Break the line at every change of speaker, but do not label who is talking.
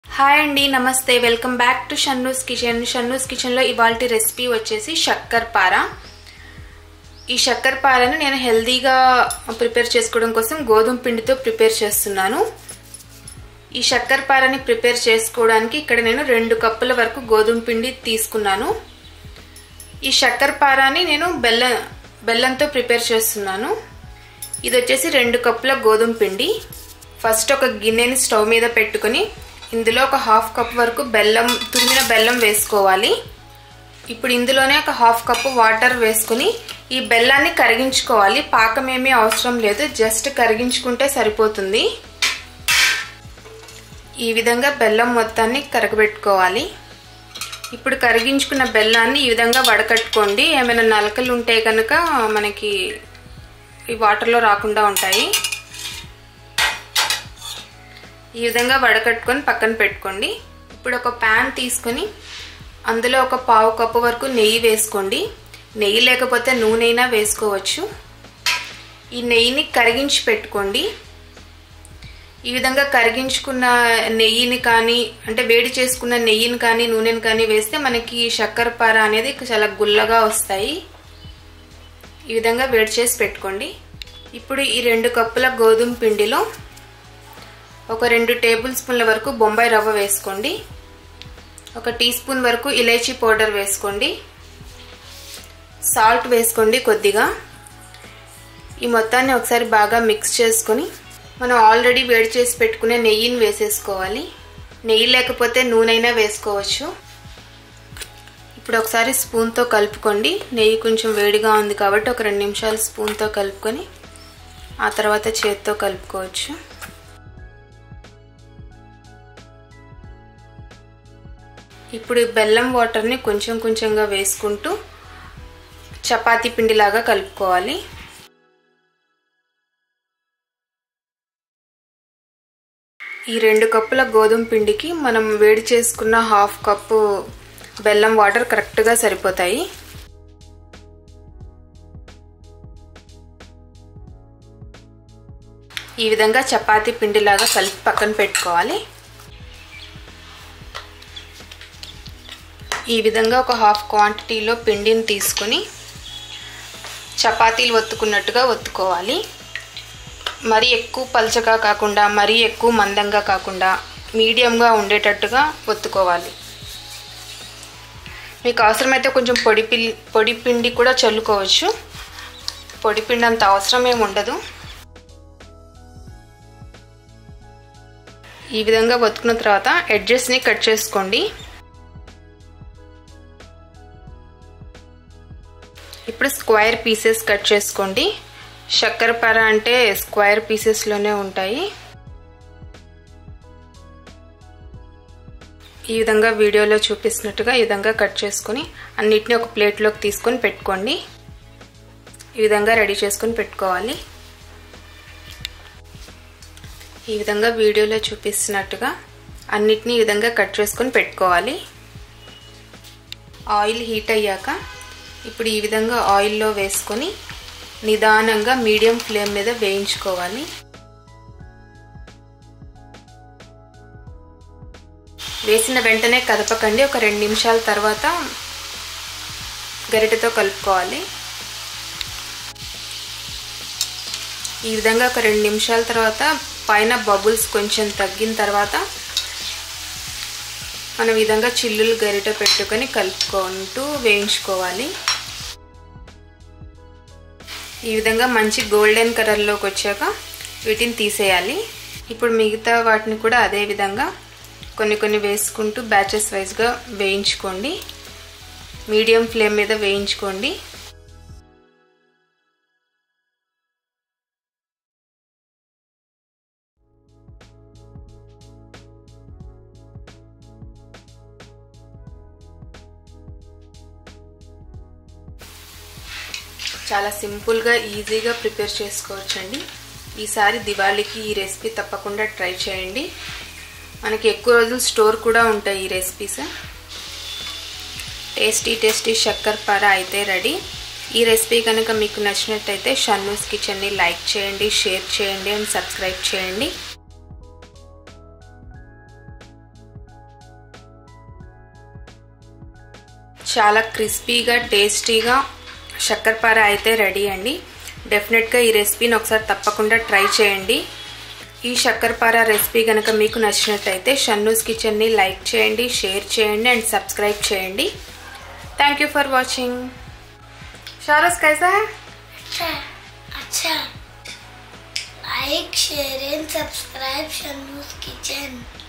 hi అండి నమస్తే welcome back to Shannu's kitchen Shannu's కిచెన్లో ఇవాళ రెసిపీ వచ్చేసి శక్కర్ పార ఈ శక్కర్ పారను నేను హెల్దీగా ప్రిపేర్ చేసుకోవడం కోసం గోధుమ పిండితో ప్రిపేర్ చేస్తున్నాను ఈ శక్కర్ పారని ప్రిపేర్ చేసుకోవడానికి ఇక్కడ నేను రెండు కప్పుల వరకు గోధుమ పిండి తీసుకున్నాను ఈ శక్కర్ పారాని నేను బెల్లం బెల్లంతో ప్రిపేర్ చేస్తున్నాను ఇది వచ్చేసి రెండు కప్పుల గోధుమ పిండి ఫస్ట్ ఒక గిన్నెని స్టవ్ మీద పెట్టుకొని ఇందులో ఒక హాఫ్ కప్ వరకు బెల్లం తురిమిన బెల్లం వేసుకోవాలి ఇప్పుడు ఇందులోనే ఒక హాఫ్ కప్పు వాటర్ వేసుకుని ఈ బెల్లాన్ని కరిగించుకోవాలి పాకం ఏమీ అవసరం లేదు జస్ట్ కరిగించుకుంటే సరిపోతుంది ఈ విధంగా బెల్లం మొత్తాన్ని కరగబెట్టుకోవాలి ఇప్పుడు కరిగించుకున్న బెల్లాన్ని ఈ విధంగా వడకట్టుకోండి ఏమైనా నలకలు ఉంటే కనుక మనకి ఈ వాటర్లో రాకుండా ఉంటాయి ఈ విధంగా వడకట్టుకొని పక్కన పెట్టుకోండి ఇప్పుడు ఒక ప్యాన్ తీసుకొని అందులో ఒక పావు కప్పు వరకు నెయ్యి వేసుకోండి నెయ్యి లేకపోతే నూనె అయినా వేసుకోవచ్చు ఈ నెయ్యిని కరిగించి పెట్టుకోండి ఈ విధంగా కరిగించుకున్న నెయ్యిని కానీ అంటే వేడి చేసుకున్న నెయ్యిని కానీ నూనెని కానీ వేస్తే మనకి చక్కెర పార అనేది చాలా గుల్లగా వస్తాయి ఈ విధంగా వేడి చేసి పెట్టుకోండి ఇప్పుడు ఈ రెండు కప్పుల గోధుమ పిండిలో ఒక రెండు టేబుల్ స్పూన్ల వరకు బొంబాయి రవ్వ వేసుకోండి ఒక టీ స్పూన్ వరకు ఇలైచీ పౌడర్ వేసుకోండి సాల్ట్ వేసుకోండి కొద్దిగా ఈ మొత్తాన్ని ఒకసారి బాగా మిక్స్ చేసుకొని మనం ఆల్రెడీ వేడి చేసి పెట్టుకునే నెయ్యిని వేసేసుకోవాలి నెయ్యి లేకపోతే నూనెైనా వేసుకోవచ్చు ఇప్పుడు ఒకసారి స్పూన్తో కలుపుకోండి నెయ్యి కొంచెం వేడిగా ఉంది కాబట్టి ఒక రెండు నిమిషాలు స్పూన్తో కలుపుకొని ఆ తర్వాత చేత్తో కలుపుకోవచ్చు ఇప్పుడు బెల్లం వాటర్ని కొంచెం కొంచెంగా వేసుకుంటూ చపాతీ పిండిలాగా కలుపుకోవాలి ఈ రెండు కప్పుల గోధుమ పిండికి మనం వేడి చేసుకున్న హాఫ్ కప్పు బెల్లం వాటర్ కరెక్ట్గా సరిపోతాయి ఈ విధంగా చపాతీ పిండిలాగా కలిపి పక్కన పెట్టుకోవాలి ఈ విధంగా ఒక హాఫ్ క్వాంటిటీలో పిండిని తీసుకొని చపాతీలు ఒత్తుకున్నట్టుగా ఒత్తుకోవాలి మరీ ఎక్కువ పలచగా కాకుండా మరీ ఎక్కువ మందంగా కాకుండా మీడియంగా ఉండేటట్టుగా ఒత్తుకోవాలి మీకు అవసరమైతే కొంచెం పొడి పిల్ పొడి పిండి కూడా చల్లుకోవచ్చు పొడి పిండి అంత అవసరం ఏమి ఉండదు ఈ విధంగా ఒత్తుకున్న తర్వాత ఎడ్జెస్ని కట్ చేసుకోండి ఇప్పుడు స్క్వేర్ పీసెస్ కట్ చేసుకోండి చక్కెర పర అంటే స్క్వేర్ పీసెస్లోనే ఉంటాయి ఈ విధంగా వీడియోలో చూపిస్తున్నట్టుగా ఈ విధంగా కట్ చేసుకొని అన్నిటిని ఒక ప్లేట్లోకి తీసుకొని పెట్టుకోండి ఈ విధంగా రెడీ చేసుకొని పెట్టుకోవాలి ఈ విధంగా వీడియోలో చూపిస్తున్నట్టుగా అన్నిటిని ఈ విధంగా కట్ చేసుకొని పెట్టుకోవాలి ఆయిల్ హీట్ అయ్యాక ఇప్పుడు ఈ విధంగా ఆయిల్లో వేసుకొని నిదానంగా మీడియం ఫ్లేమ్ మీద వేయించుకోవాలి వేసిన వెంటనే కదపకండి ఒక రెండు నిమిషాల తర్వాత గరిటెతో కలుపుకోవాలి ఈ విధంగా ఒక రెండు నిమిషాల తర్వాత పైన బబుల్స్ కొంచెం తగ్గిన తర్వాత మనం విధంగా చిల్లులు గరిట పెట్టుకొని కలుపుకుంటూ వేయించుకోవాలి ఈ విధంగా మంచి గోల్డెన్ కలర్లోకి వచ్చాక వీటిని తీసేయాలి ఇప్పుడు మిగతా వాటిని కూడా అదే విధంగా కొన్ని కొన్ని వేసుకుంటూ బ్యాచెస్ వైజ్గా వేయించుకోండి మీడియం ఫ్లేమ్ మీద వేయించుకోండి చాలా సింపుల్గా ఈజీగా ప్రిపేర్ చేసుకోవచ్చండి ఈసారి దివాళీకి ఈ రెసిపీ తప్పకుండా ట్రై చేయండి మనకి ఎక్కువ రోజులు స్టోర్ కూడా ఉంటాయి ఈ రెసిపీస్ టేస్టీ టేస్టీ చక్కెర పార అయితే రెడీ ఈ రెసిపీ కనుక మీకు నచ్చినట్టయితే షన్నూస్ కిచెన్ని లైక్ చేయండి షేర్ చేయండి అండ్ సబ్స్క్రైబ్ చేయండి చాలా క్రిస్పీగా టేస్టీగా శక్కరపార అయితే రెడీ అండి డెఫినెట్గా ఈ రెసిపీని ఒకసారి తప్పకుండా ట్రై చేయండి ఈ శక్కరపార రెసిపీ కనుక మీకు నచ్చినట్టయితే షన్నూస్ కిచెన్ని లైక్ చేయండి షేర్ చేయండి అండ్ సబ్స్క్రైబ్ చేయండి థ్యాంక్ యూ ఫర్ వాచింగ్ షారస్ కైసా హై
अच्छा अच्छा like share and subscribe Shannu's kitchen